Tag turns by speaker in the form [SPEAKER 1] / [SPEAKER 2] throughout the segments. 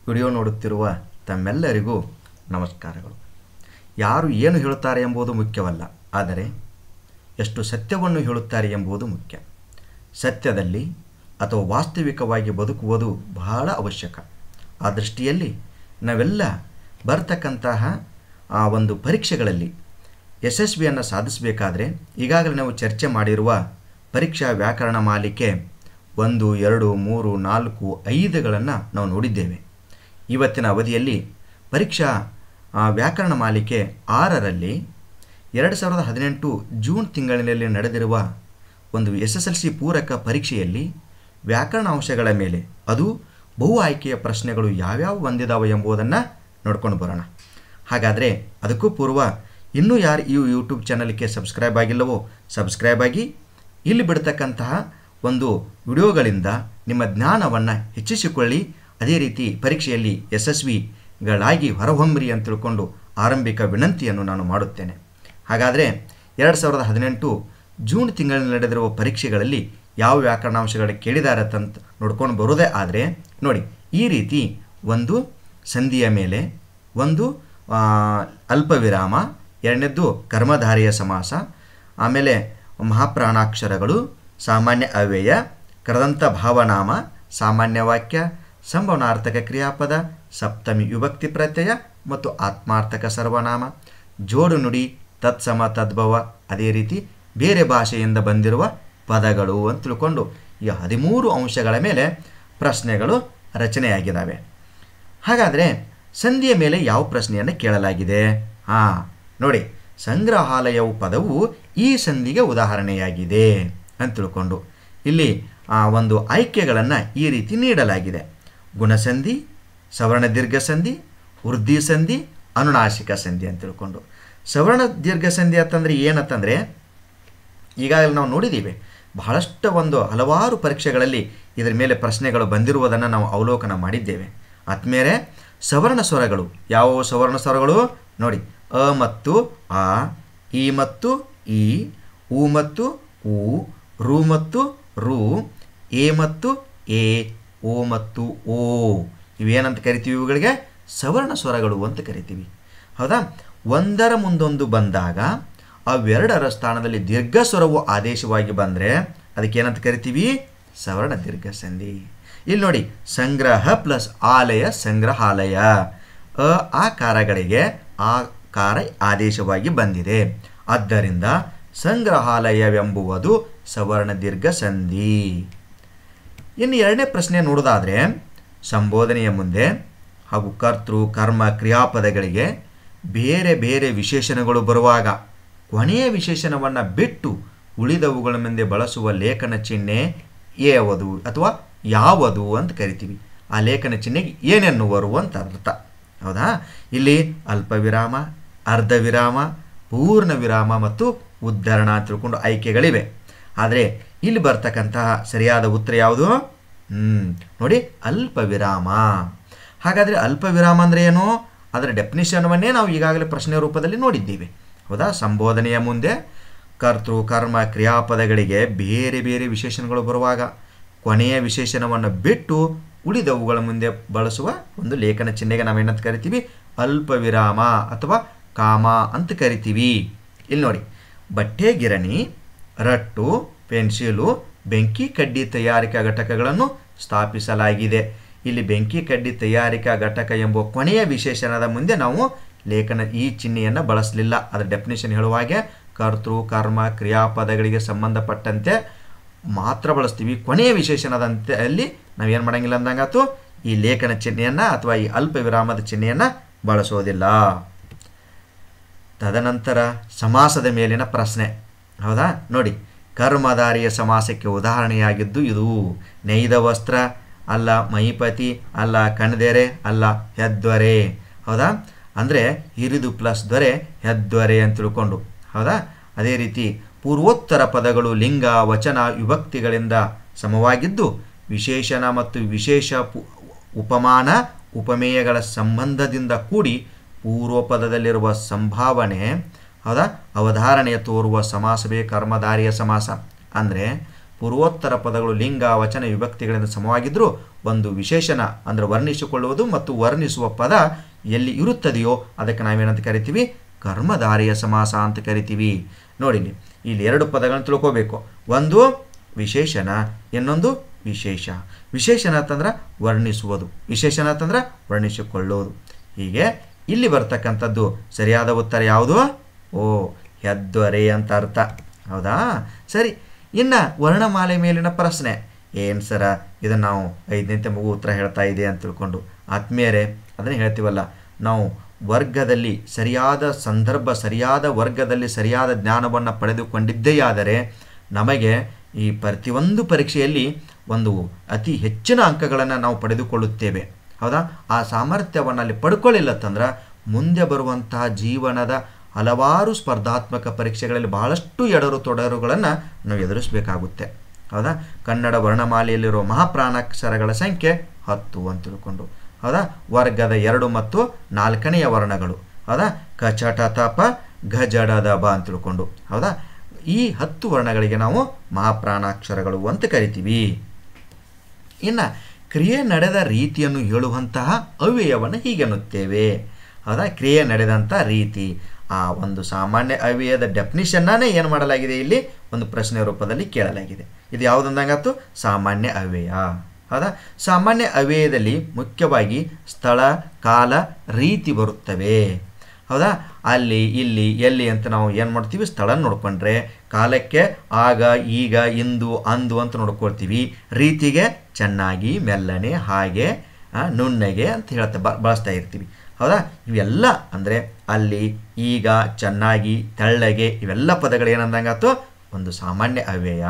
[SPEAKER 1] video ನೋಡುತ್ತಿರುವ ತಮ್ಮೆಲ್ಲರಿಗೂ ನಮಸ್ಕಾರಗಳು ಯಾರು ಏನು ಹೇಳುತ್ತಾರೆ ಎಂಬುದು ಮುಖ್ಯವಲ್ಲ ಆದರೆ ಎಷ್ಟು ಸತ್ಯವನ್ನು ಹೇಳುತ್ತಾರೆ ಎಂಬುದು ಮುಖ್ಯ ಸತ್ಯದಲ್ಲಿ ಅಥವಾ ವಾಸ್ತವಿಕವಾಗಿ ಬದುಕುವುದು ಬಹಳ ಅವಶ್ಯಕ ಆ ದೃಷ್ಟಿಯಲ್ಲಿ ನಾವೆಲ್ಲ ಬರ್ತಕ್ಕಂತಹ ಆ ಒಂದು ಪರೀಕ್ಷೆಗಳಲ್ಲಿ ಯಶಸ್ವಿಯನ್ನು ಸಾಧಿಸಬೇಕಾದ್ರೆ ಈಗಾಗಲೇ ನಾವು ಚರ್ಚೆ ಮಾಡಿರುವ ಪರೀಕ್ಷಾ ವ್ಯಾಕರಣ ಮಾಲಿಕೆ ಒಂದು ಎರಡು ಮೂರು ನಾಲ್ಕು ಐದುಗಳನ್ನು ನಾವು ನೋಡಿದ್ದೇವೆ ಇವತ್ತಿನ ಅವಧಿಯಲ್ಲಿ ಪರೀಕ್ಷಾ ಆ, ವ್ಯಾಕರಣ ಮಾಲಿಕೆ ಆರರಲ್ಲಿ ಎರಡು ಸಾವಿರದ ಹದಿನೆಂಟು ಜೂನ್ ತಿಂಗಳಿನಲ್ಲಿ ನಡೆದಿರುವ ಒಂದು ಎಸ್ ಎಸ್ ಎಲ್ ಸಿ ಪೂರಕ ಪರೀಕ್ಷೆಯಲ್ಲಿ ವ್ಯಾಕರಣ ಅಂಶಗಳ ಮೇಲೆ ಅದು ಬಹು ಆಯ್ಕೆಯ ಪ್ರಶ್ನೆಗಳು ಯಾವ್ಯಾವ ಬಂದಿದ್ದಾವೆ ಎಂಬುದನ್ನು ನೋಡ್ಕೊಂಡು ಬರೋಣ ಹಾಗಾದರೆ ಅದಕ್ಕೂ ಪೂರ್ವ ಇನ್ನೂ ಯಾರು ಈ ಯೂಟ್ಯೂಬ್ ಚಾನಲ್ಗೆ ಸಬ್ಸ್ಕ್ರೈಬ್ ಆಗಿಲ್ಲವೋ ಸಬ್ಸ್ಕ್ರೈಬ್ ಆಗಿ ಇಲ್ಲಿ ಬಿಡ್ತಕ್ಕಂತಹ ಒಂದು ವಿಡಿಯೋಗಳಿಂದ ನಿಮ್ಮ ಜ್ಞಾನವನ್ನು ಹೆಚ್ಚಿಸಿಕೊಳ್ಳಿ ಅದೇ ರೀತಿ ಪರೀಕ್ಷೆಯಲ್ಲಿ ಯಶಸ್ವಿಗಳಾಗಿ ಹೊರಹೊಮ್ಮಿರಿ ಅಂತ ತಿಳ್ಕೊಂಡು ಆರಂಭಿಕ ವಿನಂತಿಯನ್ನು ನಾನು ಮಾಡುತ್ತೇನೆ ಹಾಗಾದರೆ ಎರಡು ಸಾವಿರದ ಹದಿನೆಂಟು ಜೂನ್ ತಿಂಗಳಲ್ಲಿ ನಡೆದಿರುವ ಪರೀಕ್ಷೆಗಳಲ್ಲಿ ಯಾವ ವ್ಯಾಕರಣಾಂಶಗಳು ಕೇಳಿದ್ದಾರೆ ಅಂತ ನೋಡ್ಕೊಂಡು ಬರೋದೇ ಆದರೆ ನೋಡಿ ಈ ರೀತಿ ಒಂದು ಸಂಧಿಯ ಮೇಲೆ ಒಂದು ಆ, ಅಲ್ಪ ವಿರಾಮ ಎರಡನೇದ್ದು ಕರ್ಮಧಾರಿಯ ಸಮಾಸ ಆಮೇಲೆ ಮಹಾಪ್ರಾಣಾಕ್ಷರಗಳು ಸಾಮಾನ್ಯ ಅವ್ಯಯ ಕರದಂತ ಭಾವನಾಮ ಸಾಮಾನ್ಯ ವಾಕ್ಯ ಸಂಭವನಾರ್ಥಕ ಕ್ರಿಯಾಪದ ಸಪ್ತಮಿ ವಿಭಕ್ತಿ ಪ್ರತ್ಯಯ ಮತ್ತು ಆತ್ಮಾರ್ಥಕ ಸರ್ವನಾಮ ಜೋಡು ನುಡಿ ತತ್ಸಮ ತದ್ಭವ ಅದೇ ರೀತಿ ಬೇರೆ ಭಾಷೆಯಿಂದ ಬಂದಿರುವ ಪದಗಳು ಅಂತ ತಿಳ್ಕೊಂಡು ಈ ಹದಿಮೂರು ಅಂಶಗಳ ಮೇಲೆ ಪ್ರಶ್ನೆಗಳು ರಚನೆಯಾಗಿದ್ದಾವೆ ಹಾಗಾದರೆ ಸಂಧಿಯ ಮೇಲೆ ಯಾವ ಪ್ರಶ್ನೆಯನ್ನು ಕೇಳಲಾಗಿದೆ ಹಾಂ ನೋಡಿ ಸಂಗ್ರಹಾಲಯವು ಪದವು ಈ ಸಂಧಿಗೆ ಉದಾಹರಣೆಯಾಗಿದೆ ಅಂತ ತಿಳ್ಕೊಂಡು ಇಲ್ಲಿ ಆ ಒಂದು ಆಯ್ಕೆಗಳನ್ನು ಈ ರೀತಿ ನೀಡಲಾಗಿದೆ ಗುಣಸಂಧಿ ಸವರ್ಣ ದೀರ್ಘ ಸಂಧಿ ವೃದ್ಧಿ ಸಂಧಿ ಅನುನಾಸಿಕ ಸಂಧಿ ಅಂತ ತಿಳ್ಕೊಂಡು ಸವರ್ಣ ದೀರ್ಘ ಸಂಧಿ ಅಂತಂದರೆ ಏನಂತಂದರೆ ಈಗಾಗಲೇ ನಾವು ನೋಡಿದ್ದೀವಿ ಬಹಳಷ್ಟು ಒಂದು ಹಲವಾರು ಪರೀಕ್ಷೆಗಳಲ್ಲಿ ಇದರ ಮೇಲೆ ಪ್ರಶ್ನೆಗಳು ಬಂದಿರುವುದನ್ನು ನಾವು ಅವಲೋಕನ ಮಾಡಿದ್ದೇವೆ ಆದ್ಮೇಲೆ ಸವರ್ಣ ಸ್ವರಗಳು ಯಾವುವು ಸವರ್ಣ ಸ್ವರಗಳು ನೋಡಿ ಅ ಮತ್ತು ಆ ಈ ಮತ್ತು ಈ ಉ ಮತ್ತು ಉ ರು ಮತ್ತು ರು ಎ ಮತ್ತು ಎ ಓ ಮತ್ತು ಓ ಇವೇನಂತ ಕರಿತೀವಿ ಇವುಗಳಿಗೆ ಸವರ್ಣ ಸ್ವರಗಳು ಅಂತ ಕರಿತೀವಿ ಹೌದಾ ಒಂದರ ಮುಂದೊಂದು ಬಂದಾಗ ಅವೆರಡರ ಸ್ಥಾನದಲ್ಲಿ ದೀರ್ಘ ಸ್ವರವು ಆದೇಶವಾಗಿ ಬಂದರೆ ಅದಕ್ಕೆ ಏನಂತ ಕರಿತೀವಿ ಸವರ್ಣ ದೀರ್ಘ ಸಂಧಿ ಇಲ್ಲಿ ನೋಡಿ ಸಂಗ್ರಹ ಪ್ಲಸ್ ಆಲಯ ಸಂಗ್ರಹಾಲಯ ಅ ಆಕಾರಗಳಿಗೆ ಆಕಾರ ಆದೇಶವಾಗಿ ಬಂದಿದೆ ಆದ್ದರಿಂದ ಸಂಗ್ರಹಾಲಯವೆಂಬುವುದು ಸವರ್ಣ ದೀರ್ಘ ಸಂಧಿ ಇನ್ನು ಎರಡನೇ ಪ್ರಶ್ನೆ ನೋಡೋದಾದರೆ ಸಂಬೋಧನೆಯ ಮುಂದೆ ಹಾಗೂ ಕರ್ತೃ ಕರ್ಮ ಕ್ರಿಯಾಪದಗಳಿಗೆ ಬೇರೆ ಬೇರೆ ವಿಶೇಷಣಗಳು ಬರುವಾಗ ಕೊನೆಯ ವಿಶೇಷಣವನ್ನು ಬಿಟ್ಟು ಉಳಿದವುಗಳ ಮುಂದೆ ಬಳಸುವ ಲೇಖನ ಚಿಹ್ನೆ ಯಾವುದು ಅಥವಾ ಯಾವುದು ಅಂತ ಕರಿತೀವಿ ಆ ಲೇಖನ ಚಿಹ್ನೆಗೆ ಏನೆನ್ನುವರು ಅಂತ ಅರ್ಥ ಹೌದಾ ಇಲ್ಲಿ ಅಲ್ಪ ವಿರಾಮ ಅರ್ಧ ವಿರಾಮ ಪೂರ್ಣ ವಿರಾಮ ಮತ್ತು ಉದ್ಧರಣ ಅಂತ ತಿಳ್ಕೊಂಡು ಆಯ್ಕೆಗಳಿವೆ ಆದರೆ ಇಲ್ಲಿ ಬರ್ತಕ್ಕಂತಹ ಸರಿಯಾದ ಉತ್ತರ ಯಾವುದು ಹ್ಮ್ ನೋಡಿ ಅಲ್ಪ ವಿರಾಮ ಹಾಗಾದರೆ ಅಲ್ಪ ವಿರಾಮ ಅಂದರೆ ಏನು ಅದರ ಡೆಫಿನಿಷನ್ವನ್ನೇ ನಾವು ಈಗಾಗಲೇ ಪ್ರಶ್ನೆ ರೂಪದಲ್ಲಿ ನೋಡಿದ್ದೀವಿ ಹೌದಾ ಸಂಬೋಧನೆಯ ಮುಂದೆ ಕರ್ತೃ ಕರ್ಮ ಕ್ರಿಯಾಪದಗಳಿಗೆ ಬೇರೆ ಬೇರೆ ವಿಶೇಷಣಗಳು ಬರುವಾಗ ಕೊನೆಯ ವಿಶೇಷಣವನ್ನು ಬಿಟ್ಟು ಉಳಿದವುಗಳ ಮುಂದೆ ಬಳಸುವ ಒಂದು ಲೇಖನ ಚಿಹ್ನೆಗೆ ನಾವೇನಂತ ಕರಿತೀವಿ ಅಲ್ಪ ವಿರಾಮ ಅಥವಾ ಕಾಮ ಅಂತ ಕರಿತೀವಿ ಇಲ್ಲಿ ನೋಡಿ ಬಟ್ಟೆ ಗಿರಣಿ ರಟ್ಟು ಪೆನ್ಸಿಲು ಬೆಂಕಿ ಕಡ್ಡಿ ತಯಾರಿಕಾ ಘಟಕಗಳನ್ನು ಸ್ಥಾಪಿಸಲಾಗಿದೆ ಇಲ್ಲಿ ಬೆಂಕಿ ಕಡ್ಡಿ ತಯಾರಿಕಾ ಘಟಕ ಎಂಬ ಕೊನೆಯ ವಿಶೇಷಣದ ಮುಂದೆ ನಾವು ಲೇಖನ ಈ ಚಿಹ್ನೆಯನ್ನು ಬಳಸಲಿಲ್ಲ ಅದರ ಡೆಫಿನೇಷನ್ ಹೇಳುವ ಹಾಗೆ ಕರ್ತೃ ಕರ್ಮ ಕ್ರಿಯಾಪದಗಳಿಗೆ ಸಂಬಂಧಪಟ್ಟಂತೆ ಮಾತ್ರ ಬಳಸ್ತೀವಿ ಕೊನೆಯ ವಿಶೇಷಣದಂತೆ ಅಲ್ಲಿ ನಾವೇನು ಮಾಡಂಗಿಲ್ಲ ಅಂದಂಗಾತು ಈ ಲೇಖನ ಚಿಹ್ನೆಯನ್ನು ಅಥವಾ ಈ ಅಲ್ಪ ವಿರಾಮದ ಚಿಹ್ನೆಯನ್ನು ಬಳಸೋದಿಲ್ಲ ತದನಂತರ ಸಮಾಸದ ಮೇಲಿನ ಪ್ರಶ್ನೆ ಹೌದಾ ನೋಡಿ ಕರ್ಮಧಾರಿಯ ಸಮಾಸಕ್ಕೆ ಉದಾಹರಣೆಯಾಗಿದ್ದು ಇದು ನೇಯ್ದ ವಸ್ತ್ರ ಅಲ್ಲ ಮಹಿಪತಿ ಅಲ್ಲ ಕಣ್ದೆರೆ ಅಲ್ಲ ಹೆದ್ವರೆ ಹೌದಾ ಅಂದರೆ ಹಿರಿದು ಪ್ಲಸ್ ದೊರೆ ಹೆದ್ವರೆ ಅಂತ ತಿಳ್ಕೊಂಡು ಹೌದಾ ಅದೇ ರೀತಿ ಪೂರ್ವೋತ್ತರ ಪದಗಳು ಲಿಂಗ ವಚನ ವಿಭಕ್ತಿಗಳಿಂದ ಸಮವಾಗಿದ್ದು ವಿಶೇಷಣ ಮತ್ತು ವಿಶೇಷ ಪು- ಉಪಮಾನ ಉಪಮೇಯಗಳ ಸಂಬಂಧದಿಂದ ಕೂಡಿ ಪೂರ್ವಪದದಲ್ಲಿರುವ ಸಂಭಾವನೆ ಹೌದಾ ಅವಧಾರಣೆಯ ತೋರುವ ಸಮಾಸವೇ ಕರ್ಮಧಾರಿಯ ಸಮಾಸ ಅಂದರೆ ಪೂರ್ವೋತ್ತರ ಪದಗಳು ಲಿಂಗ ವಚನ ವಿಭಕ್ತಿಗಳಿಂದ ಸಮವಾಗಿದ್ದರೂ ಒಂದು ವಿಶೇಷಣ ಅಂದರೆ ವರ್ಣಿಸಿಕೊಳ್ಳುವುದು ಮತ್ತು ವರ್ಣಿಸುವ ಪದ ಎಲ್ಲಿ ಇರುತ್ತದೆಯೋ ಅದಕ್ಕೆ ನಾವೇನಂತ ಕರಿತೀವಿ ಕರ್ಮಧಾರಿಯ ಸಮಾಸ ಅಂತ ಕರಿತೀವಿ ನೋಡಿ ಇಲ್ಲಿ ಇಲ್ಲಿ ಎರಡು ಪದಗಳನ್ನು ತಿಳ್ಕೋಬೇಕು ಒಂದು ವಿಶೇಷಣ ಇನ್ನೊಂದು ವಿಶೇಷ ವಿಶೇಷಣ ಅಂತಂದ್ರೆ ವರ್ಣಿಸುವುದು ವಿಶೇಷಣ ಅಂತಂದ್ರೆ ವರ್ಣಿಸಿಕೊಳ್ಳುವುದು ಹೀಗೆ ಇಲ್ಲಿ ಬರ್ತಕ್ಕಂಥದ್ದು ಸರಿಯಾದ ಉತ್ತರ ಯಾವುದು ಓ ಹೆದ್ದೊರೆ ಅಂತ ಅರ್ಥ ಹೌದಾ ಸರಿ ಇನ್ನು ವರ್ಣಮಾಲೆ ಮೇಲಿನ ಪ್ರಶ್ನೆ ಏನು ಸರ ಇದನ್ನು ನಾವು ಐದನೇ ಮಗು ಉತ್ತರ ಹೇಳ್ತಾ ಇದೆ ಅಂತ ತಿಳ್ಕೊಂಡು ಆತ್ಮೀಯರೇ ಅದನ್ನೇ ಹೇಳ್ತೀವಲ್ಲ ನಾವು ವರ್ಗದಲ್ಲಿ ಸರಿಯಾದ ಸಂದರ್ಭ ಸರಿಯಾದ ವರ್ಗದಲ್ಲಿ ಸರಿಯಾದ ಜ್ಞಾನವನ್ನು ಪಡೆದುಕೊಂಡಿದ್ದೇ ಆದರೆ ನಮಗೆ ಈ ಪ್ರತಿಯೊಂದು ಪರೀಕ್ಷೆಯಲ್ಲಿ ಒಂದು ಅತಿ ಹೆಚ್ಚಿನ ಅಂಕಗಳನ್ನು ನಾವು ಪಡೆದುಕೊಳ್ಳುತ್ತೇವೆ ಹೌದಾ ಆ ಸಾಮರ್ಥ್ಯವನ್ನು ಅಲ್ಲಿ ಪಡ್ಕೊಳ್ಳಿಲ್ಲತ್ತಂದ್ರೆ ಮುಂದೆ ಬರುವಂತಹ ಜೀವನದ ಹಲವಾರು ಸ್ಪರ್ಧಾತ್ಮಕ ಪರೀಕ್ಷೆಗಳಲ್ಲಿ ಬಹಳಷ್ಟು ಎಡರು ತೊಡರುಗಳನ್ನು ನಾವು ಎದುರಿಸಬೇಕಾಗುತ್ತೆ ಹೌದಾ ಕನ್ನಡ ವರ್ಣಮಾಲೆಯಲ್ಲಿರುವ ಮಹಾಪ್ರಾಣಾಕ್ಷರಗಳ ಸಂಖ್ಯೆ ಹತ್ತು ಅಂತ ತಿಳ್ಕೊಂಡು ಹೌದಾ ವರ್ಗದ ಎರಡು ಮತ್ತು ನಾಲ್ಕನೆಯ ವರ್ಣಗಳು ಹೌದಾ ಕಚಟ ತಪ ಘಜಡದ ಬ ಅಂತ ತಿಳ್ಕೊಂಡು ಹೌದಾ ಈ ಹತ್ತು ವರ್ಣಗಳಿಗೆ ನಾವು ಮಹಾಪ್ರಾಣಾಕ್ಷರಗಳು ಅಂತ ಕರಿತೀವಿ ಇನ್ನು ಕ್ರಿಯೆ ನಡೆದ ರೀತಿಯನ್ನು ಹೇಳುವಂತಹ ಅವ್ಯಯವನ್ನು ಹೀಗೆನ್ನುತ್ತೇವೆ ಹೌದಾ ಕ್ರಿಯೆ ನಡೆದಂಥ ರೀತಿ ಆ ಒಂದು ಸಾಮಾನ್ಯ ಅವ್ಯಯದ ಡೆಫಿನಿಷನ್ನೇ ಏನು ಮಾಡಲಾಗಿದೆ ಇಲ್ಲಿ ಒಂದು ಪ್ರಶ್ನೆ ರೂಪದಲ್ಲಿ ಕೇಳಲಾಗಿದೆ ಇದು ಯಾವುದಂದಂಗಾತು ಸಾಮಾನ್ಯ ಅವ್ಯಯ ಹೌದಾ ಸಾಮಾನ್ಯ ಅವ್ಯಯದಲ್ಲಿ ಮುಖ್ಯವಾಗಿ ಸ್ಥಳ ಕಾಲ ರೀತಿ ಬರುತ್ತವೆ ಹೌದಾ ಅಲ್ಲಿ ಇಲ್ಲಿ ಎಲ್ಲಿ ಅಂತ ನಾವು ಏನು ಮಾಡ್ತೀವಿ ಸ್ಥಳ ನೋಡ್ಕೊಂಡ್ರೆ ಕಾಲಕ್ಕೆ ಆಗ ಈಗ ಇಂದು ಅಂದು ಅಂತ ನೋಡ್ಕೊಳ್ತೀವಿ ರೀತಿಗೆ ಚೆನ್ನಾಗಿ ಮೆಲ್ಲನೆ ಹಾಗೆ ಆ, ನುಣ್ಣಗೆ ಅಂತ ಹೇಳ್ತಾ ಬ ಬಳಸ್ತಾ ಇರ್ತೀವಿ ಹೌದಾ ಇವೆಲ್ಲ ಅಂದರೆ ಅಲ್ಲಿ ಈಗ ಚೆನ್ನಾಗಿ ತೆಳ್ಳಗೆ ಇವೆಲ್ಲ ಪದಗಳು ಏನಂದಂಗಾತು ಒಂದು ಸಾಮಾನ್ಯ ಅವ್ಯಯ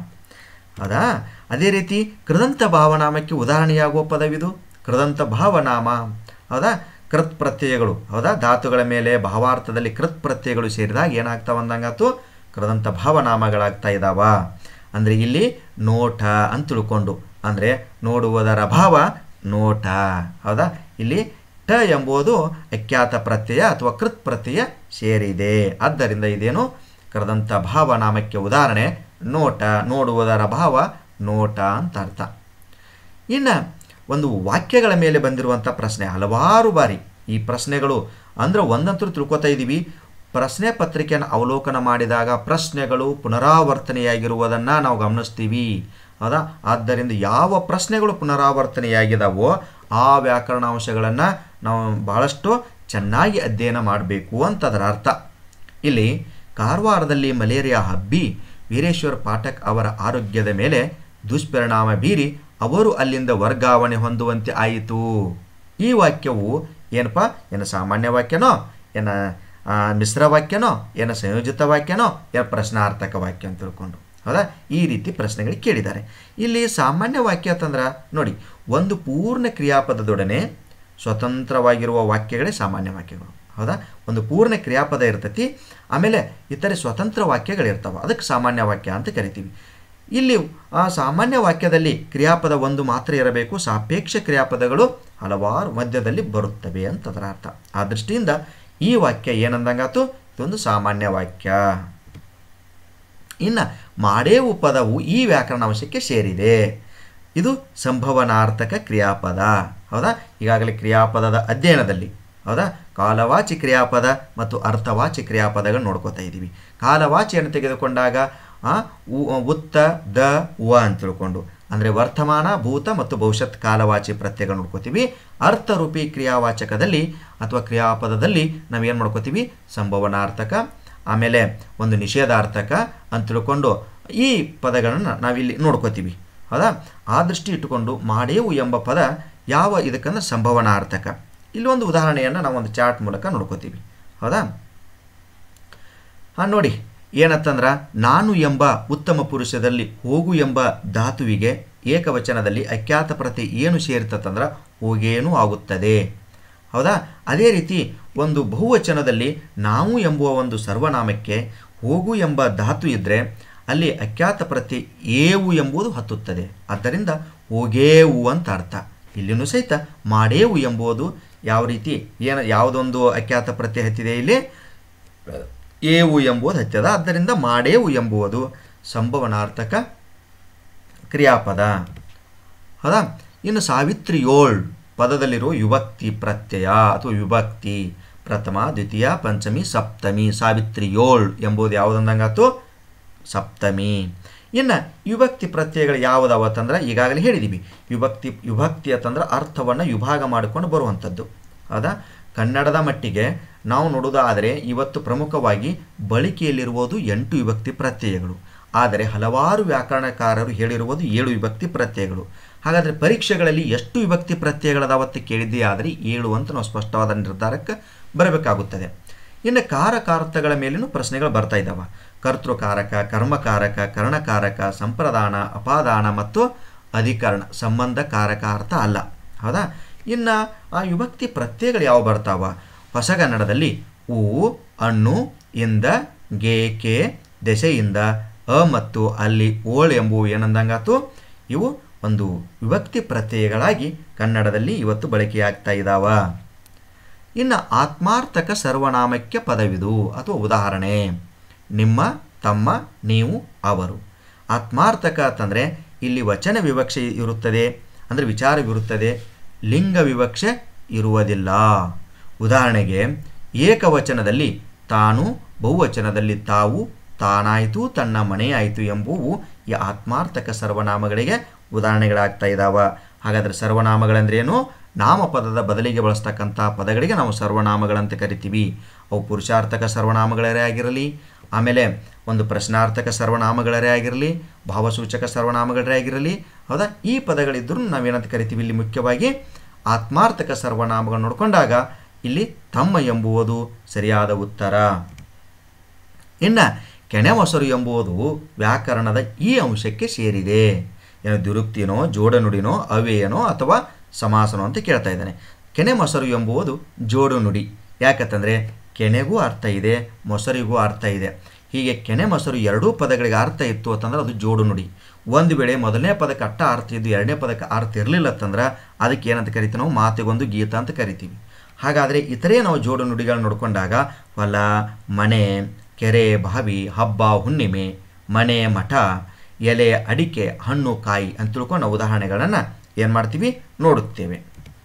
[SPEAKER 1] ಹೌದಾ ಅದೇ ರೀತಿ ಕೃದಂತ ಭಾವನಾಮಕ್ಕೆ ಉದಾಹರಣೆಯಾಗುವ ಪದವಿದು ಕೃದಂತ ಭಾವನಾಮ ಹೌದಾ ಕೃತ್ ಪ್ರತ್ಯಯಗಳು ಹೌದಾ ಧಾತುಗಳ ಮೇಲೆ ಭಾವಾರ್ಥದಲ್ಲಿ ಕೃತ್ ಪ್ರತ್ಯಯಗಳು ಸೇರಿದಾಗ ಏನಾಗ್ತಾವ ಅಂದಂಗಾತು ಕೃದಂತ ಭಾವನಾಮಗಳಾಗ್ತಾ ಇದ್ದಾವ ಅಂದರೆ ಇಲ್ಲಿ ನೋಟ ಅಂತ ತಿಳ್ಕೊಂಡು ಅಂದರೆ ನೋಡುವುದರ ಭಾವ ನೋಟ ಹೌದಾ ಇಲ್ಲಿ ಟ ಎಂಬುದು ಅಖ್ಯಾತ ಪ್ರತ್ಯಯ ಅಥವಾ ಕೃತ್ ಪ್ರತ್ಯಯ ಸೇರಿದೆ ಆದ್ದರಿಂದ ಇದೇನು ಕರೆದಂಥ ಭಾವನಾಮಕ್ಕೆ ಉದಾಹರಣೆ ನೋಟ ನೋಡುವುದರ ಭಾವ ನೋಟ ಅಂತ ಅರ್ಥ ಇನ್ನು ಒಂದು ವಾಕ್ಯಗಳ ಮೇಲೆ ಬಂದಿರುವಂಥ ಪ್ರಶ್ನೆ ಹಲವಾರು ಬಾರಿ ಈ ಪ್ರಶ್ನೆಗಳು ಅಂದರೆ ಒಂದಂತೂ ತಿಳ್ಕೊತಾ ಇದ್ದೀವಿ ಪ್ರಶ್ನೆ ಪತ್ರಿಕೆಯನ್ನು ಅವಲೋಕನ ಮಾಡಿದಾಗ ಪ್ರಶ್ನೆಗಳು ಪುನರಾವರ್ತನೆಯಾಗಿರುವುದನ್ನು ನಾವು ಗಮನಿಸ್ತೀವಿ ಹೌದಾ ಆದ್ದರಿಂದ ಯಾವ ಪ್ರಶ್ನೆಗಳು ಪುನರಾವರ್ತನೆಯಾಗಿದಾವೋ ಆ ವ್ಯಾಕರಣಾಂಶಗಳನ್ನು ನಾವು ಬಹಳಷ್ಟು ಚೆನ್ನಾಗಿ ಅಧ್ಯಯನ ಮಾಡಬೇಕು ಅಂತ ಅದರ ಅರ್ಥ ಇಲ್ಲಿ ಕಾರವಾರದಲ್ಲಿ ಮಲೇರಿಯಾ ಹಬ್ಬಿ ವೀರೇಶ್ವರ ಪಾಠಕ್ ಅವರ ಆರೋಗ್ಯದ ಮೇಲೆ ದುಷ್ಪರಿಣಾಮ ಬೀರಿ ಅವರು ಅಲ್ಲಿಂದ ವರ್ಗಾವಣೆ ಹೊಂದುವಂತೆ ಆಯಿತು ಈ ವಾಕ್ಯವು ಏನಪ್ಪ ಏನು ಸಾಮಾನ್ಯ ವಾಕ್ಯನೋ ಏನ ಆ, ಮಿಶ್ರ ವಾಕ್ಯನೋ ಏನು ಸಂಯೋಜಿತ ವಾಕ್ಯನೋ ಏನು ಪ್ರಶ್ನಾರ್ಥಕ ವಾಕ್ಯ ಅಂತ ತಿಳ್ಕೊಂಡು ಹೌದಾ ಈ ರೀತಿ ಪ್ರಶ್ನೆಗಳಿಗೆ ಕೇಳಿದ್ದಾರೆ ಇಲ್ಲಿ ಸಾಮಾನ್ಯ ವಾಕ್ಯ ಅಂತಂದ್ರೆ ನೋಡಿ ಒಂದು ಪೂರ್ಣ ಕ್ರಿಯಾಪದದೊಡನೆ ಸ್ವತಂತ್ರವಾಗಿರುವ ವಾಕ್ಯಗಳೇ ಸಾಮಾನ್ಯ ವಾಕ್ಯಗಳು ಹೌದಾ ಒಂದು ಪೂರ್ಣ ಕ್ರಿಯಾಪದ ಇರ್ತೈತಿ ಆಮೇಲೆ ಇತರೆ ಸ್ವತಂತ್ರ ವಾಕ್ಯಗಳಿರ್ತಾವೆ ಅದಕ್ಕೆ ಸಾಮಾನ್ಯ ವಾಕ್ಯ ಅಂತ ಕರಿತೀವಿ ಇಲ್ಲಿ ಆ ಸಾಮಾನ್ಯ ವಾಕ್ಯದಲ್ಲಿ ಕ್ರಿಯಾಪದ ಒಂದು ಮಾತ್ರ ಇರಬೇಕು ಸಾಪೇಕ್ಷ ಕ್ರಿಯಾಪದಗಳು ಹಲವಾರು ಮಧ್ಯದಲ್ಲಿ ಬರುತ್ತವೆ ಅಂತ ಅದರ ಅರ್ಥ ಆ ದೃಷ್ಟಿಯಿಂದ ಈ ವಾಕ್ಯ ಏನಂದಂಗಾತು ಇದೊಂದು ಸಾಮಾನ್ಯ ವಾಕ್ಯ ಇನ್ನು ಮಾಡೇವು ಪದವು ಈ ವ್ಯಾಕರಣಾಂಶಕ್ಕೆ ಸೇರಿದೆ ಇದು ಸಂಭವನಾರ್ಥಕ ಕ್ರಿಯಾಪದ ಹೌದಾ ಈಗಾಗಲೇ ಕ್ರಿಯಾಪದದ ಅಧ್ಯಯನದಲ್ಲಿ ಹೌದಾ ಕಾಲವಾಚಿ ಕ್ರಿಯಾಪದ ಮತ್ತು ಅರ್ಥವಾಚಿ ಕ್ರಿಯಾಪದಗಳು ನೋಡ್ಕೋತಾ ಇದ್ದೀವಿ ಕಾಲವಾಚಿಯನ್ನು ತೆಗೆದುಕೊಂಡಾಗ ಆ, ಉ- ಉತ್ತ ದ ಉ ಅಂತ ತಿಳ್ಕೊಂಡು ಅಂದರೆ ವರ್ತಮಾನ ಭೂತ ಮತ್ತು ಭವಿಷ್ಯತ್ ಕಾಲವಾಚಿ ಪ್ರತ್ಯಯಗಳು ನೋಡ್ಕೋತೀವಿ ಅರ್ಥರೂಪಿ ಕ್ರಿಯಾವಾಚಕದಲ್ಲಿ ಅಥವಾ ಕ್ರಿಯಾಪದದಲ್ಲಿ ನಾವೇನು ಮಾಡ್ಕೋತೀವಿ ಸಂಭವನಾರ್ಥಕ ಆಮೇಲೆ ಒಂದು ನಿಷೇಧಾರ್ಥಕ ಅಂತ ತಿಳ್ಕೊಂಡು ಈ ಪದಗಳನ್ನು ನಾವಿಲ್ಲಿ ನೋಡ್ಕೋತೀವಿ ಹೌದಾ ಆ ದೃಷ್ಟಿ ಇಟ್ಟುಕೊಂಡು ಮಾಡೇವು ಎಂಬ ಪದ ಯಾವ ಇದಕ್ಕಂದ್ರೆ ಸಂಭವನಾರ್ಥಕ ಇಲ್ಲಿ ಒಂದು ಉದಾಹರಣೆಯನ್ನು ನಾವು ಒಂದು ಚಾರ್ಟ್ ಮೂಲಕ ನೋಡ್ಕೋತೀವಿ ಹೌದಾ ಹಾಂ ನೋಡಿ ಏನತ್ತಂದ್ರೆ ನಾನು ಎಂಬ ಉತ್ತಮ ಪುರುಷದಲ್ಲಿ ಹೋಗು ಎಂಬ ಧಾತುವಿಗೆ ಏಕವಚನದಲ್ಲಿ ಅಖ್ಯಾತ ಪ್ರತಿ ಏನು ಸೇರ್ತತಂದ್ರೆ ಹೋಗೇನು ಆಗುತ್ತದೆ ಹೌದಾ ಅದೇ ರೀತಿ ಒಂದು ಬಹುವಚನದಲ್ಲಿ ನಾವು ಎಂಬುವ ಒಂದು ಸರ್ವನಾಮಕ್ಕೆ ಹೋಗು ಎಂಬ ಧಾತು ಇದ್ದರೆ ಅಲ್ಲಿ ಅಖ್ಯಾತ ಪ್ರತಿ ಏವು ಎಂಬುದು ಹತ್ತುತ್ತದೆ ಆದ್ದರಿಂದ ಹೋಗೇವು ಅಂತ ಅರ್ಥ ಇಲ್ಲಿನೂ ಸಹಿತ ಮಾಡೇವು ಎಂಬುದು ಯಾವ ರೀತಿ ಏನು ಯಾವುದೊಂದು ಅಖ್ಯಾತ ಪ್ರತ್ಯಯ ಹತ್ತಿದೆ ಇಲ್ಲಿ ಏವು ಎಂಬುದು ಹತ್ಯದ ಆದ್ದರಿಂದ ಮಾಡೇವು ಎಂಬುದು ಸಂಭವನಾರ್ಥಕ ಕ್ರಿಯಾಪದ ಹೌದಾ ಇನ್ನು ಸಾವಿತ್ರಿಯೋಳ್ ಪದದಲ್ಲಿರೋ ವಿಭಕ್ತಿ ಪ್ರತ್ಯಯ ಅಥವಾ ವಿಭಕ್ತಿ ಪ್ರಥಮ ದ್ವಿತೀಯ ಪಂಚಮಿ ಸಪ್ತಮಿ ಸಾವಿತ್ರಿಯೋಳ್ ಎಂಬುದು ಯಾವುದಂದಂಗಾತು ಸಪ್ತಮಿ ಇನ್ನು ವಿಭಕ್ತಿ ಪ್ರತ್ಯಯಗಳು ಯಾವುದವತ್ತಂದ್ರೆ ಈಗಾಗಲೇ ಹೇಳಿದ್ದೀವಿ ವಿಭಕ್ತಿ ವಿಭಕ್ತಿ ಅಂತಂದ್ರೆ ಅರ್ಥವನ್ನು ವಿಭಾಗ ಮಾಡಿಕೊಂಡು ಬರುವಂಥದ್ದು ಹೌದಾ ಕನ್ನಡದ ಮಟ್ಟಿಗೆ ನಾವು ನೋಡುವುದಾದರೆ ಇವತ್ತು ಪ್ರಮುಖವಾಗಿ ಬಳಕೆಯಲ್ಲಿರುವುದು ಎಂಟು ವಿಭಕ್ತಿ ಪ್ರತ್ಯಯಗಳು ಆದರೆ ಹಲವಾರು ವ್ಯಾಕರಣಕಾರರು ಹೇಳಿರುವುದು ಏಳು ವಿಭಕ್ತಿ ಪ್ರತ್ಯಯಗಳು ಹಾಗಾದರೆ ಪರೀಕ್ಷೆಗಳಲ್ಲಿ ಎಷ್ಟು ವಿಭಕ್ತಿ ಪ್ರತ್ಯಯಗಳದಾವತ್ತು ಕೇಳಿದ್ದೇ ಆದರೆ ಏಳು ಅಂತ ನಾವು ಸ್ಪಷ್ಟವಾದ ನಿರ್ಧಾರಕ್ಕೆ ಬರಬೇಕಾಗುತ್ತದೆ ಇನ್ನು ಕಾರಕಾರ್ಥಗಳ ಮೇಲಿನೂ ಪ್ರಶ್ನೆಗಳು ಬರ್ತಾ ಇದ್ದಾವೆ ಕರ್ತೃಕಾರಕ ಕರ್ಮಕಾರಕ ಕರ್ಣಕಾರಕ ಸಂಪ್ರದಾನ ಅಪಾದಾನ ಮತ್ತು ಅಧಿಕರಣ ಸಂಬಂಧ ಕಾರಕ ಅರ್ಥ ಅಲ್ಲ ಹೌದಾ ಇನ್ನು ಆ ವಿಭಕ್ತಿ ಪ್ರತ್ಯಯಗಳು ಯಾವ ಬರ್ತಾವ ಹೊಸಗನ್ನಡದಲ್ಲಿ ಉ ಅಣ್ಣು ಇಂದ ಗೆ ಕೆ ದೆಸೆಯಿಂದ ಅ ಮತ್ತು ಅಲ್ಲಿ ಓಳ್ ಎಂಬುವು ಏನಂದಂಗಾತು ಇವು ಒಂದು ವಿಭಕ್ತಿ ಪ್ರತ್ಯಯಗಳಾಗಿ ಕನ್ನಡದಲ್ಲಿ ಇವತ್ತು ಬಳಕೆಯಾಗ್ತಾ ಇದ್ದಾವ ಇನ್ನು ಆತ್ಮಾರ್ಥಕ ಸರ್ವನಾಮಕ್ಕೆ ಪದವಿದು ಅಥವಾ ಉದಾಹರಣೆ ನಿಮ್ಮ ತಮ್ಮ ನೀವು ಅವರು ಆತ್ಮಾರ್ಥಕ ಅಂತಂದರೆ ಇಲ್ಲಿ ವಚನ ವಿವಕ್ಷೆ ಇರುತ್ತದೆ ಅಂದರೆ ವಿಚಾರವಿರುತ್ತದೆ ಲಿಂಗ ವಿವಕ್ಷೆ ಇರುವುದಿಲ್ಲ ಉದಾಹರಣೆಗೆ ಏಕವಚನದಲ್ಲಿ ತಾನು ಬಹುವಚನದಲ್ಲಿ ತಾವು ತಾನಾಯಿತು ತನ್ನ ಮನೆಯಾಯಿತು ಎಂಬುವು ಈ ಆತ್ಮಾರ್ಥಕ ಸರ್ವನಾಮಗಳಿಗೆ ಉದಾಹರಣೆಗಳಾಗ್ತಾ ಇದ್ದಾವ ಹಾಗಾದರೆ ಸರ್ವನಾಮಗಳಂದ್ರೇನು ನಾಮಪದದ ಬದಲಿಗೆ ಬಳಸ್ತಕ್ಕಂಥ ಪದಗಳಿಗೆ ನಾವು ಸರ್ವನಾಮಗಳಂತ ಕರಿತೀವಿ ಅವು ಪುರುಷಾರ್ಥಕ ಸರ್ವನಾಮಗಳರೇ ಆಗಿರಲಿ ಆಮೇಲೆ ಒಂದು ಪ್ರಶ್ನಾರ್ಥಕ ಸರ್ವನಾಮಗಳರೇ ಆಗಿರಲಿ ಭಾವಸೂಚಕ ಸರ್ವನಾಮಗಳರೇ ಆಗಿರಲಿ ಹೌದಾ ಈ ಪದಗಳಿದ್ದರೂ ನಾವೇನಂತ ಕರಿತೀವಿ ಇಲ್ಲಿ ಮುಖ್ಯವಾಗಿ ಆತ್ಮಾರ್ಥಕ ಸರ್ವನಾಮಗಳು ನೋಡಿಕೊಂಡಾಗ ಇಲ್ಲಿ ತಮ್ಮ ಎಂಬುವುದು ಸರಿಯಾದ ಉತ್ತರ ಇನ್ನು ಕೆನೆ ಮೊಸರು ಎಂಬುದು ವ್ಯಾಕರಣದ ಈ ಅಂಶಕ್ಕೆ ಸೇರಿದೆ ಏನು ದುರುಕ್ತಿನೋ ಜೋಡನುಡಿನೋ ಅವ್ಯಯನೋ ಅಥವಾ ಸಮಾಸನೋ ಅಂತ ಕೇಳ್ತಾ ಇದ್ದಾನೆ ಕೆನೆ ಮೊಸರು ಎಂಬುದು ಜೋಡು ನುಡಿ ಯಾಕಂತಂದರೆ ಕೆನೆಗೂ ಅರ್ಥ ಇದೆ ಮೊಸರಿಗೂ ಅರ್ಥ ಇದೆ ಹೀಗೆ ಕೆನೆ ಮೊಸರು ಎರಡೂ ಪದಗಳಿಗೆ ಅರ್ಥ ಇತ್ತು ಅಂತಂದ್ರೆ ಅದು ಜೋಡು ನುಡಿ ಒಂದು ವೇಳೆ ಮೊದಲನೇ ಪದಕ್ಕೆ ಅಟ್ಟ ಅರ್ಥ ಇದ್ದು ಎರಡನೇ ಪದಕ್ಕೆ ಅರ್ಥ ಇರಲಿಲ್ಲ ಅಂತಂದ್ರೆ ಅದಕ್ಕೆ ಏನಂತ ಕರಿತೀವಿ ನಾವು ಮಾತಿಗೊಂದು ಗೀತ ಅಂತ ಕರಿತೀವಿ ಹಾಗಾದರೆ ಇತರೆ ನಾವು ಜೋಡು ನುಡಿಗಳನ್ನ ನೋಡಿಕೊಂಡಾಗ ಹೊಲ ಮನೆ ಕೆರೆ ಬಾವಿ ಹಬ್ಬ ಹುಣ್ಣಿಮೆ ಮನೆ ಮಠ ಎಲೆ ಅಡಿಕೆ ಹಣ್ಣು ಕಾಯಿ ಅಂತ ತಿಳ್ಕೊಂಡು ನಾವು ಉದಾಹರಣೆಗಳನ್ನು ಏನು ಮಾಡ್ತೀವಿ ನೋಡುತ್ತೇವೆ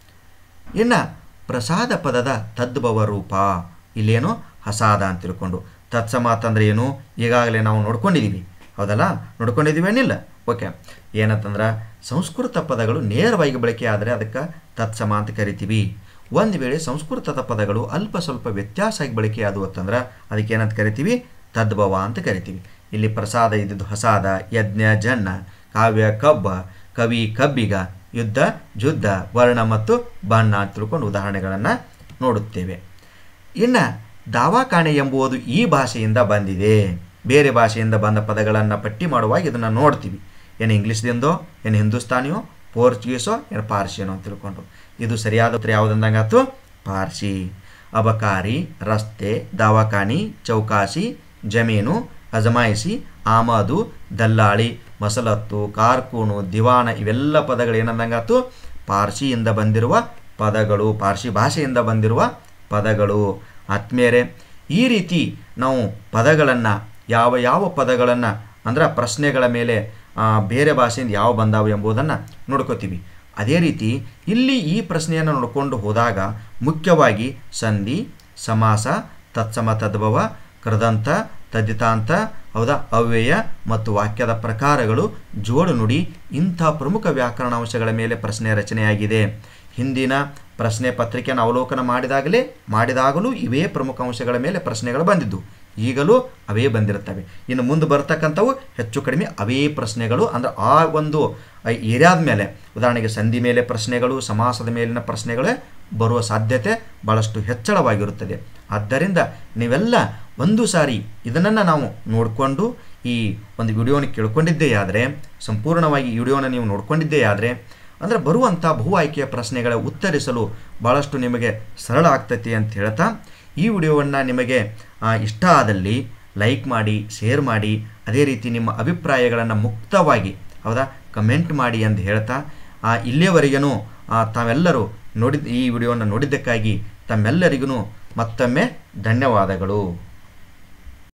[SPEAKER 1] ಇನ್ನು ಪ್ರಸಾದ ಪದದ ತದ್ಭವ ರೂಪ ಇಲ್ಲೇನು ಹಸಾದ ಅಂತ ತಿಳ್ಕೊಂಡು ತತ್ಸಮ ಅಂತಂದ್ರೆ ಏನು ಈಗಾಗಲೇ ನಾವು ನೋಡ್ಕೊಂಡಿದ್ದೀವಿ ಹೌದಲ್ಲ ನೋಡ್ಕೊಂಡಿದ್ದೀವಿ ಏನಿಲ್ಲ ಓಕೆ ಏನಂತಂದ್ರೆ ಸಂಸ್ಕೃತ ಪದಗಳು ನೇರವಾಗಿ ಬಳಕೆ ಆದರೆ ಅದಕ್ಕೆ ತತ್ಸಮ ಅಂತ ಕರಿತೀವಿ ಒಂದು ವೇಳೆ ಸಂಸ್ಕೃತದ ಪದಗಳು ಅಲ್ಪ ಸ್ವಲ್ಪ ವ್ಯತ್ಯಾಸ ಆಗಿ ಬಳಕೆ ಆದವು ಅಂತಂದ್ರೆ ಅದಕ್ಕೆ ಏನಂತ ಕರಿತೀವಿ ತದ್ಭವ ಅಂತ ಕರಿತೀವಿ ಇಲ್ಲಿ ಪ್ರಸಾದ ಇದ್ದಿದ್ದು ಹಸಾದ ಯಜ್ಞ ಜನ್ನ ಕಾವ್ಯ ಕಬ್ಬ ಕವಿ ಕಬ್ಬಿಗ ಯುದ್ಧ ಜುದ್ಧ ವರ್ಣ ಮತ್ತು ಬಣ್ಣ ಅಂತ ತಿಳ್ಕೊಂಡು ಉದಾಹರಣೆಗಳನ್ನು ನೋಡುತ್ತೇವೆ ಇನ್ನು ದಾವಾಖಾನೆ ಎಂಬುದು ಈ ಭಾಷೆಯಿಂದ ಬಂದಿದೆ ಬೇರೆ ಭಾಷೆಯಿಂದ ಬಂದ ಪದಗಳನ್ನು ಪಟ್ಟಿ ಮಾಡುವಾಗ ಇದನ್ನು ನೋಡ್ತೀವಿ ಏನು ಇಂಗ್ಲೀಷ್ದಿಂದೋ ಏನು ಹಿಂದೂಸ್ತಾನಿಯೋ ಪೋರ್ಚುಗೀಸೋ ಏನು ಪಾರ್ಸಿಯನೋ ಅಂತ ತಿಳ್ಕೊಂಡು ಇದು ಸರಿಯಾದ ಉತ್ತರ ಯಾವುದಂದಂಗಾತು ಪಾರ್ಸಿ ಅಬಕಾರಿ ರಸ್ತೆ ದವಾಖಾನಿ ಚೌಕಾಸಿ ಜಮೀನು ಅಜಮಾಯಿಸಿ ಆಮದು ದಲ್ಲಾಳಿ ಮಸಲತ್ತು ಕಾರ್ಕೂನು ದಿವಾನ ಇವೆಲ್ಲ ಪದಗಳು ಏನಂದಂಗಾತು ಪಾರ್ಸಿಯಿಂದ ಬಂದಿರುವ ಪದಗಳು ಪಾರ್ಸಿ ಭಾಷೆಯಿಂದ ಬಂದಿರುವ ಪದಗಳು ಆತ್ಮೀಯರೇ ಈ ರೀತಿ ನಾವು ಪದಗಳನ್ನು ಯಾವ ಯಾವ ಪದಗಳನ್ನು ಅಂದ್ರೆ ಪ್ರಶ್ನೆಗಳ ಮೇಲೆ ಆ, ಬೇರೆ ಭಾಷೆಯಿಂದ ಯಾವ ಬಂದಾವು ಎಂಬುದನ್ನು ನೋಡ್ಕೋತೀವಿ ಅದೇ ರೀತಿ ಇಲ್ಲಿ ಈ ಪ್ರಶ್ನೆಯನ್ನು ನೋಡಿಕೊಂಡು ಹೋದಾಗ ಮುಖ್ಯವಾಗಿ ಸಂಧಿ ಸಮಾಸ ತತ್ಸಮ ತದ್ಭವ ಕೃದಂತ ತದ್ದಿತಾಂತ ಹೌದಾ ಅವ್ಯಯ ಮತ್ತು ವಾಕ್ಯದ ಪ್ರಕಾರಗಳು ಜೋಡು ನುಡಿ ಇಂಥ ಪ್ರಮುಖ ವ್ಯಾಕರಣಾಂಶಗಳ ಮೇಲೆ ಪ್ರಶ್ನೆ ರಚನೆಯಾಗಿದೆ ಹಿಂದಿನ ಪ್ರಶ್ನೆ ಪತ್ರಿಕೆಯನ್ನು ಅವಲೋಕನ ಮಾಡಿದಾಗಲೇ ಮಾಡಿದಾಗಲೂ ಇವೇ ಪ್ರಮುಖ ಅಂಶಗಳ ಮೇಲೆ ಪ್ರಶ್ನೆಗಳು ಬಂದಿದ್ದು ಈಗಲೂ ಅವೇ ಬಂದಿರುತ್ತವೆ ಇನ್ನು ಮುಂದೆ ಬರ್ತಕ್ಕಂಥವು ಹೆಚ್ಚು ಕಡಿಮೆ ಅವೇ ಪ್ರಶ್ನೆಗಳು ಅಂದರೆ ಆ ಒಂದು ಏರಿಯಾದ ಮೇಲೆ ಉದಾಹರಣೆಗೆ ಸಂಧಿ ಮೇಲೆ ಪ್ರಶ್ನೆಗಳು ಸಮಾಸದ ಮೇಲಿನ ಪ್ರಶ್ನೆಗಳೇ ಬರುವ ಸಾಧ್ಯತೆ ಭಾಳಷ್ಟು ಹೆಚ್ಚಳವಾಗಿರುತ್ತದೆ ಆದ್ದರಿಂದ ನೀವೆಲ್ಲ ಒಂದು ಸಾರಿ ಇದನ್ನು ನಾವು ನೋಡಿಕೊಂಡು ಈ ಒಂದು ವಿಡಿಯೋನ ಕೇಳ್ಕೊಂಡಿದ್ದೇ ಆದರೆ ಸಂಪೂರ್ಣವಾಗಿ ಈ ವಿಡಿಯೋನ ನೀವು ನೋಡ್ಕೊಂಡಿದ್ದೇ ಆದರೆ ಅಂದರೆ ಬರುವಂಥ ಬಹು ಆಯ್ಕೆಯ ಪ್ರಶ್ನೆಗಳ ಉತ್ತರಿಸಲು ಭಾಳಷ್ಟು ನಿಮಗೆ ಸರಳ ಆಗ್ತೈತಿ ಅಂತ ಹೇಳ್ತಾ ಈ ವಿಡಿಯೋವನ್ನು ನಿಮಗೆ ಆ, ಇಷ್ಟ ಆದಲ್ಲಿ ಲೈಕ್ ಮಾಡಿ ಶೇರ್ ಮಾಡಿ ಅದೇ ರೀತಿ ನಿಮ್ಮ ಅಭಿಪ್ರಾಯಗಳನ್ನು ಮುಕ್ತವಾಗಿ ಹೌದಾ ಕಮೆಂಟ್ ಮಾಡಿ ಅಂತ ಹೇಳ್ತಾ ಆ, ಇಲ್ಲಿಯವರೆಗೂ ತಾವೆಲ್ಲರೂ ನೋಡಿದ ಈ ವಿಡಿಯೋನ ನೋಡಿದ್ದಕ್ಕಾಗಿ ತಮ್ಮೆಲ್ಲರಿಗೂ ಮತ್ತೊಮ್ಮೆ ಧನ್ಯವಾದಗಳು